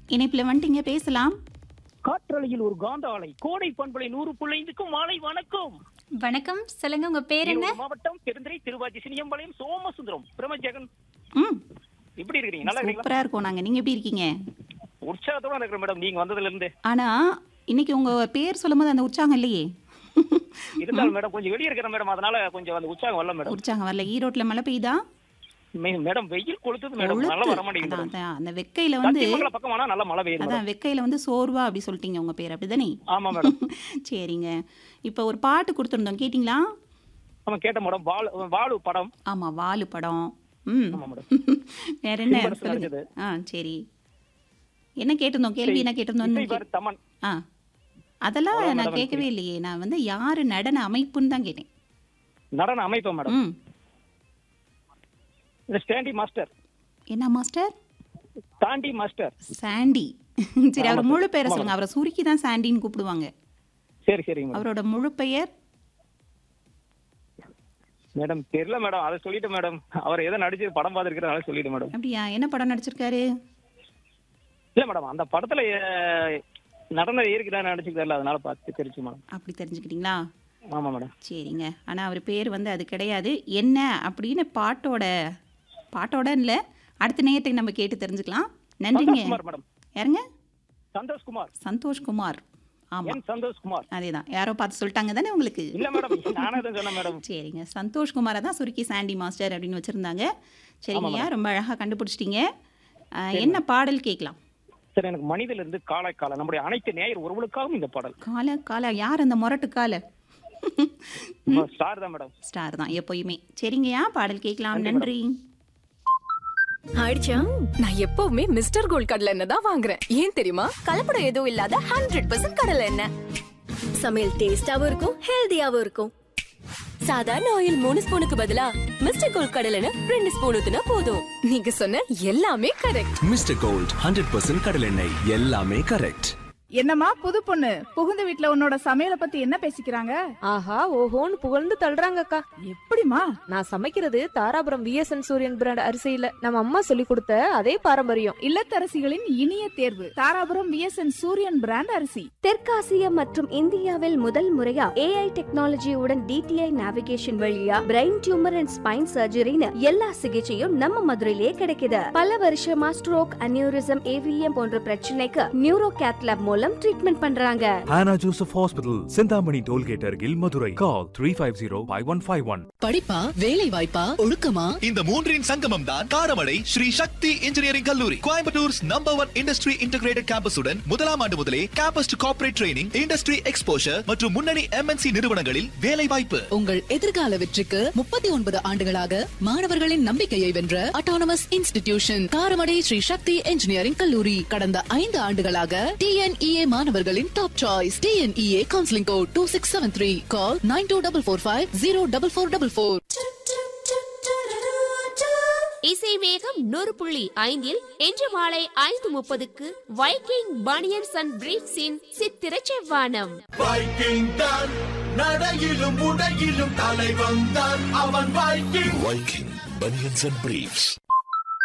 இணைப்புல வந்துட்டீங்க பேசலாம் காற்றலையில் ஒரு காந்த ஆலை கோடை பண்பலை நூறு புள்ளைந்துக்கும் மாலை வணக்கம் வணக்கம் சொல்லுங்க உங்க பேர் என்ன ஈரோடு மாவட்டம் பெருந்துறை திருவாச்சி சினியம்பாளையம் சோமசுந்தரம் பிரமஜெகன் ம் எப்படி இருக்கீங்க நல்லா இருக்கீங்களா சூப்பரா இருக்கோம் நாங்க நீங்க எப்படி இருக்கீங்க உற்சாகத்தோட இருக்கிற மேடம் நீங்க வந்ததுல இருந்து ஆனா இன்னைக்கு உங்க பேர் சொல்லும்போது அந்த உற்சாகம் இல்லையே இருந்தாலும் மேடம் கொஞ்சம் வெளியே இருக்கிற மேடம் அதனால கொஞ்சம் அந்த உற்சாகம் வரல மேடம் உற்சாகம் வரல ஈரோட்ல மழை பெய்யுதா மே- மேடம் வெயில் கொளுத்துது மேடம் நல்லா வர கொளுத்து. மாட்டேங்குது அதான், மேடம் அதான், அந்த வெக்கையில வந்து சத்தியமங்கலம் பக்கம் ஆனா நல்லா மழை பெய்யுது மேடம் அதான் வெக்கையில வந்து சோர்வா அப்படி சொல்லிட்டீங்க உங்க பேர் அப்படிதானே ஆமா மேடம் சரிங்க இப்போ ஒரு பாட்டு கொடுத்துருந்தோம் கேட்டிங்களா ஆமா கேட்ட மேடம் வாழு வாழு படம் ஆமா வாலு படம் ம் ஆமா மேடம் வேற என்ன சிம்பரசு சொல்லுங்க நடிச்சது. ஆ சரி என்ன கேட்டிருந்தோம் கேள்வி என்ன இசை கேட்டிருந்தோம் பாரு தமன் ஆ அதெல்லாம் அவ்வளவுதான் நான் madam கேட்கவே இல்லையே நான் வந்து யாரு நடன அமைப்புன்னு தான் கேட்டேன் நடன அமைப்பு மேடம் ம் இந்த ஸ்டாண்டி மாஸ்டர் என்ன மாஸ்டர் தாண்டி மாஸ்டர் சாண்டி சரி அவர் ஆமா முழு sir. பெயரை ஆமா சொல்லுங்க அவரை சுருக்கி தான் சாண்டின்னு கூப்பிடுவாங்க சரி சரிங்க மேடம் அவரோட முழு பெயர் மேடம் தெரியல மேடம் அதை சொல்லிட்டு மேடம் அவர் ஏதோ நடிச்சு படம் பார்த்துருக்கிறனால சொல்லிட்டு மேடம் அப்படியா என்ன படம் நடிச்சிருக்காரு இல்ல மேடம் அந்த படத்துல அஹ், நடன இருக்குதா நடிச்சுக்கு தெரியல அதனால பார்த்து தெரிஞ்சு மேடம் அப்படி தெரிஞ்சுக்கிட்டீங்களா ஆமா மேடம் சரிங்க ஆனா அவர் பேர் வந்து அது கிடையாது என்ன அப்படின்னு பாட்டோட பாட்டோட இல்ல அடுத்த நேரத்துக்கு நம்ம கேட்டு தெரிஞ்சுக்கலாம் நன்றிங்க சந்தோஷ்குமார் மேடம் யாருங்க சந்தோஷ்குமார் சந்தோஷ்குமார் ஆமா என் சந்தோஷ்குமார் அதேதான் யாரோ பார்த்து சொல்லிட்டாங்க தானே உங்களுக்கு இல்ல மேடம் நானே தான் சொன்னேன் மேடம் சரிங்க சந்தோஷ்குமாரை தான் சுருக்கி சாண்டி மாஸ்டர் அப்படின்னு வச்சிருந்தாங்க சரிங்கய்யா ரொம்ப அழகா கண்டுபிடிச்சிட்டீங்க ஆ, என்ன பாடல் கேட்கலாம் சரி எனக்கு மனிதல இருந்து காலை காலை நம்முடைய அனைத்து நேயர் ஒருவளுக்காகவும் இந்த பாடல் கால கால யார் அந்த முரட்டு கால ஸ்டார் தான் மேடம் ஸ்டார் தான் எப்பயுமே சரிங்கய்யா பாடல் கேட்கலாம் நன்றி ஆயிடுச்சா நான் எப்பவுமே மிஸ்டர் கோல்ட் கடலை எண்ணெய் தான் வாங்குறேன் ஏன் தெரியுமா கலப்படம் எதுவும் இல்லாத ஹண்ட்ரட் பர்சன்ட் கடலை எண்ணெய் சமையல் டேஸ்டாவும் இருக்கும் ஹெல்தியாவும் இருக்கும் சாதாரண ஆயில் மூணு ஸ்பூனுக்கு பதிலா மிஸ்டர் கோல்ட் கடலை எண்ணெய் ரெண்டு ஸ்பூன் ஊத்துனா போதும் நீங்க சொன்ன எல்லாமே correct mister gold hundred percent கடலெண்ணெய் எல்லாமே கரெக்ட் என்னம்மா புது பொண்ணு புகுந்த வீட்ல உன்னோட சமையல பத்தி என்ன பேசிக்கிறாங்க ஆஹா ஓஹோன்னு புகழ்ந்து தள்ளுறாங்கக்கா எப்படிமா நான் சமைக்கிறது தாராபுரம் விஎஸ்என் சூரியன் பிராண்ட் அரிசியில நம்ம அம்மா சொல்லி கொடுத்த அதே பாரம்பரியம் இல்லத்தரசிகளின் இனிய தேர்வு தாராபுரம் விஎஸ்என் சூரியன் பிராண்ட் அரிசி தெற்காசியா மற்றும் இந்தியாவில் முதல் முறையா ஏஐ டெக்னாலஜியுடன் டிடிஐ நேவிகேஷன் வழியா பிரெயின் டியூமர் அண்ட் ஸ்பைன் சர்ஜரின்னு எல்லா சிகிச்சையும் நம்ம மதுரையிலே கிடைக்குது பல வருஷமா ஸ்ட்ரோக் அனியூரிசம் ஏவிஎம் போன்ற பிரச்சனைக்கு நியூரோ கேத்லாப் மூலம் ட்ரீட்மெண்ட் பண்றாங்க Hannah Joseph Hospital, Sindhamani Tollgate Argil, Madurai. Call 350-5151. படிப்பா வேலை வாய்ப்பா ஒழுக்கமா இந்த மூன்றின் சங்கமம் தான் காரமடை ஸ்ரீ சக்தி இன்ஜினியரிங் கல்லூரி கோயம்புத்தூர்ஸ் நம்பர் ஒன் இண்டஸ்ட்ரி இன்டகிரேட்டட் கேம்பஸுடன் முதலாம் ஆண்டு முதலே campus to corporate training industry exposure மற்றும் முன்னணி எம்என்சி நிறுவனங்களில் வேலை வாய்ப்பு உங்கள் எதிர்கால வெற்றிக்கு முப்பத்தி ஒன்பது ஆண்டுகளாக மாணவர்களின் நம்பிக்கையை வென்ற autonomous institution Karamadai Sri Sakthi engineering கல்லூரி கடந்த ஐந்து ஆண்டுகளாக டிஎன்இஏ மாணவர்களின் top choice TNEA counselling code two six seven three call nine two double four five zero double four double four இசை வேகம் நூறு புள்ளி ஐந்தில் இன்று மாலை ஐந்து முப்பதுக்கு வைக்கிங் பனியன்ஸ் அண்ட் பிரீப்ஸின் சித்திர செவ்வானம் வைக்கிங் தான் நடையிலும் உடையிலும் தலை வந்தான் அவன் Viking Viking banians and briefs